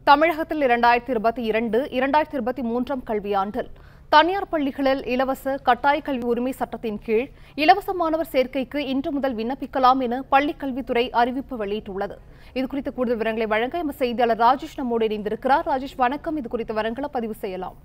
தமிழகத்தில் இரண்டாயிரத்தி இருபத்தி இரண்டு இரண்டாயிரத்தி இருபத்தி மூன்றாம் கல்வியாண்டில் தனியார் பள்ளிகளில் இலவச கட்டாய கல்வி உரிமை சட்டத்தின் கீழ் இலவச மாணவர் சேர்க்கைக்கு இன்று முதல் விண்ணப்பிக்கலாம் என பள்ளிக் கல்வித்துறை அறிவிப்பு வெளியிட்டுள்ளது இதுகுறித்த கூடுதல் விவரங்களை வழங்க எமது செய்தியாளர் ராஜேஷ் நம்மோடு இணைந்திருக்கிறார் ராஜேஷ் வணக்கம் இது குறித்த விவரங்களை பதிவு செய்யலாம்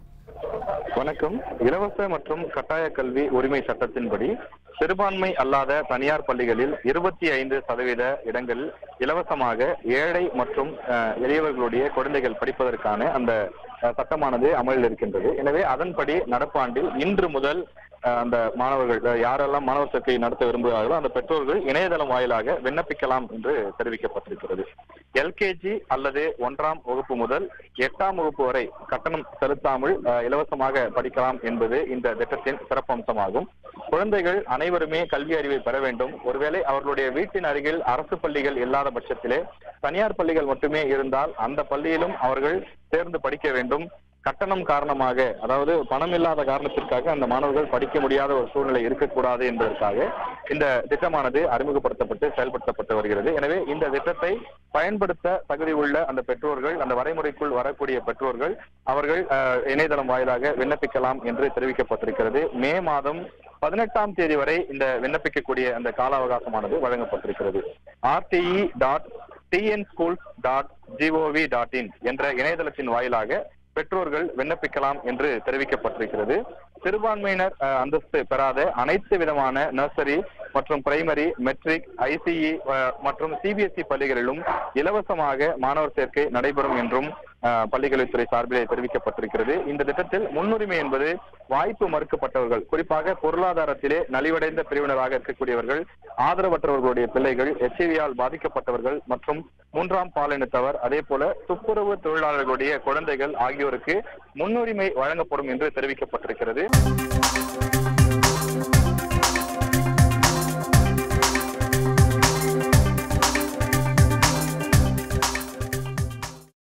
வணக்கம் இலவச மற்றும் கட்டாய கல்வி உரிமை சட்டத்தின்படி சிறுபான்மை அல்லாத தனியார் பள்ளிகளில் இருபத்தி ஐந்து சதவீத இடங்களில் இலவசமாக ஏழை மற்றும் அஹ், எளியவர்களுடைய குழந்தைகள் படிப்பதற்கான அந்த அஹ், சட்டமானது அமலில் இருக்கின்றது எனவே அதன்படி நடப்பாண்டில் இன்று முதல் அஹ், அந்த மாணவர்கள் அஹ், யாரெல்லாம் மாணவர் சேர்க்கை நடத்த விரும்புகிறார்களோ அந்த பெற்றோர்கள் இணையதளம் வாயிலாக விண்ணப்பிக்கலாம் என்று தெரிவிக்கப்பட்டிருக்கிறது எல்கேஜி அல்லது ஒன்றாம் வகுப்பு முதல் எட்டாம் வகுப்பு வரை கட்டணம் செலுத்தாமல் அஹ், இலவசமாக படிக்கலாம் என்பது இந்த திட்டத்தின் சிறப்பம்சமாகும் குழந்தைகள் அனைவருமே கல்வி அறிவை பெற வேண்டும் ஒருவேளை அவர்களுடைய வீட்டின் அருகில் அரசு பள்ளிகள் இல்லாத பட்சத்திலே தனியார் பள்ளிகள் மட்டுமே இருந்தால் அந்த பள்ளியிலும் அவர்கள் சேர்ந்து படிக்க வேண்டும் கட்டணம் காரணமாக அதாவது பணம் இல்லாத காரணத்திற்காக அந்த மாணவர்கள் படிக்க முடியாத ஒரு சூழ்நிலை இருக்கக்கூடாது என்பதற்காக இந்த திட்டமானது அறிமுகப்படுத்தப்பட்டு செயல்படுத்தப்பட்டு வருகிறது எனவே இந்த திட்டத்தை பயன்படுத்த தகுதி உள்ள அந்த பெற்றோர்கள் அந்த வரைமுறைக்குள் வரக்கூடிய பெற்றோர்கள் அவர்கள் அஹ், இணையதளம் வாயிலாக விண்ணப்பிக்கலாம் என்று தெரிவிக்கப்பட்டிருக்கிறது மே மாதம் பதினெட்டாம் தேதி வரை இந்த விண்ணப்பிக்கக்கூடிய அந்த கால அவகாசமானது வழங்கப்பட்டிருக்கிறது RTE dot TN schools dot gov dot in என்ற இணையதளத்தின் வாயிலாக பெற்றோர்கள் விண்ணப்பிக்கலாம் என்று தெரிவிக்கப்பட்டிருக்கிறது சிறுபான்மையினர் அஹ், அந்தஸ்து பெறாத அனைத்து விதமான நர்சரி மற்றும் பிரைமரி மெட்ரிக் ஐசிஇ மற்றும் சிபிஎஸ்இ பள்ளிகளிலும் இலவசமாக மாணவர் சேர்க்கை நடைபெறும் என்றும் அஹ், பள்ளிக்கல்வித்துறை சார்பிலே தெரிவிக்கப்பட்டிருக்கிறது இந்த திட்டத்தில் முன்னுரிமை என்பது வாய்ப்பு மறுக்கப்பட்டவர்கள் குறிப்பாக பொருளாதாரத்திலே நலிவடைந்த பிரிவினராக இருக்கக்கூடியவர்கள் ஆதரவற்றவர்களுடைய பிள்ளைகள் எச்ஐவியால் பாதிக்கப்பட்டவர்கள் மற்றும் மூன்றாம் பாலினத்தவர் அதே போல துப்புரவு தொழிலாளர்களுடைய குழந்தைகள் ஆகியோருக்கு முன்னுரிமை வழங்கப்படும் என்று தெரிவிக்கப்பட்டிருக்கிறது